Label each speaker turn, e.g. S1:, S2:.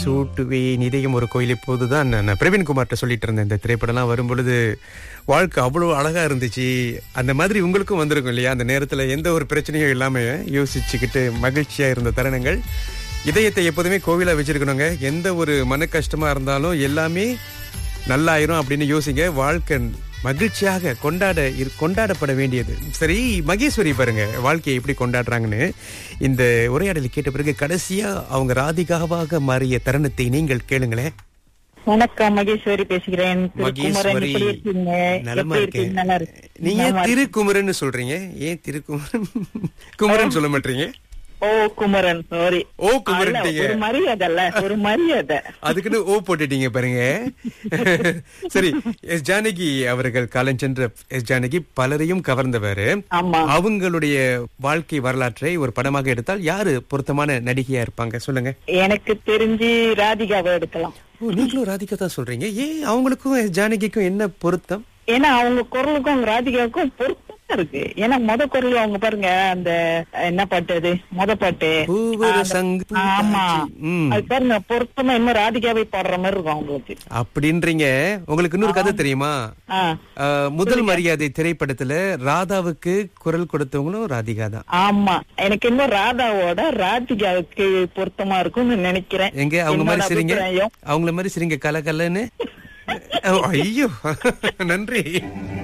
S1: சூட்டுவேன் இதயம் ஒரு கோயில் இப்போதுதான் நான் பிரவீன்குமார்ட்ட சொல்லிட்டு இருந்தேன் இந்த திரைப்படம்லாம் வரும் பொழுது வாழ்க்கை அவ்வளவு அழகா இருந்துச்சு அந்த மாதிரி உங்களுக்கும் வந்திருக்கும் இல்லையா அந்த நேரத்துல எந்த ஒரு பிரச்சனையும் இல்லாம யோசிச்சுக்கிட்டு மகிழ்ச்சியா இருந்த தருணங்கள் இதயத்தை எப்போதுமே கோவிலா வச்சிருக்கணுங்க எந்த ஒரு மன கஷ்டமா இருந்தாலும் எல்லாமே நல்லாயிரும் அப்படின்னு யோசிங்க வாழ்க்கை மகிழ்ச்சியாக கொண்டாட இரு- கொண்டாடப்பட வேண்டியது சரி மகேஸ்வரி பாருங்க வாழ்க்கையை எப்படி கொண்டாடுறாங்கன்னு இந்த உரையாடலை கேட்ட பிறகு கடைசியா அவங்க ராதிகாவாக மாறிய தருணத்தை நீங்கள் கேளுங்களேன்
S2: வணக்கம் மகேஸ்வரி பேசுகிறேன் திருக்குமரன்
S1: மகேஸ்வரி
S2: எப்படி இருக்கீங்க
S1: நலமா
S2: எப்படி
S1: இருக்கேன்
S2: இருக்கீங்க நல்லா இருக்கு
S1: நீங்க
S2: நலமா இருக்கு.
S1: திருக்குமரன் சொல்றீங்க ஏன் திருக்குமரன் குமரன் சொல்ல மாட்டீங்க
S2: ஓ குமரன் சாரி
S1: ஓ குமரன்ட்டீங்க
S2: ஒரு மரியாதை அல்ல ஒரு மரியாதை
S1: அதுக்குன்னு ஓ போட்டுட்டீங்க பாருங்க சரி எஸ் ஜானகி அவர்கள் காலம் சென்ற எஸ் ஜானகி பலரையும் கவர்ந்தவர்
S2: ஆமா
S1: அவங்களுடைய வாழ்க்கை வரலாற்றை ஒரு படமாக எடுத்தால் யாரு பொருத்தமான நடிகையா இருப்பாங்க சொல்லுங்க
S2: எனக்கு தெரிஞ்சு ராதிகாவை எடுக்கலாம்
S1: ஓ நீங்களும் ராதிகா தான் சொல்றீங்க ஏன் அவங்களுக்கும் எஸ் ஜானகிக்கும் என்ன பொருத்தம்
S2: ஏன்னா அவங்க குரலுக்கும் அவங்க ராதிகாவுக்கும் பொருத்தமா இருக்கு ஏன்னா முத குரல் அவங்க பாருங்க அந்த என்ன பாட்டு அது முத பாட்டு
S1: பூவர
S2: அந்த-
S1: சங்கு
S2: ஆமா
S1: பூத்தாச்சி. ம்.
S2: அது பாருங்க பொருத்தமா இன்னும் ராதிகாவை பாடுற மாதிரி இருக்கும் அவங்களுக்கு
S1: அப்படின்றீங்க உங்களுக்கு இன்னொரு கதை தெரியுமா
S2: ஆ
S1: அஹ், முதல் மரியாதை திரைப்படத்துல ராதாவுக்கு குரல் கொடுத்தவங்களும் ராதிகா தான்
S2: ஆமா எனக்கு இன்னும் ராதாவோட ராதிகாவுக்கு பொருத்தமா இருக்கும்னு நினைக்கிறேன்
S1: எங்க அவங்க மாதிரி
S2: என்னோட
S1: சிரிங்க
S2: அபிப்பிராயம்.
S1: அவங்கள மாதிரி சிரிங்க கல கலன்னு ஐயோ நன்றி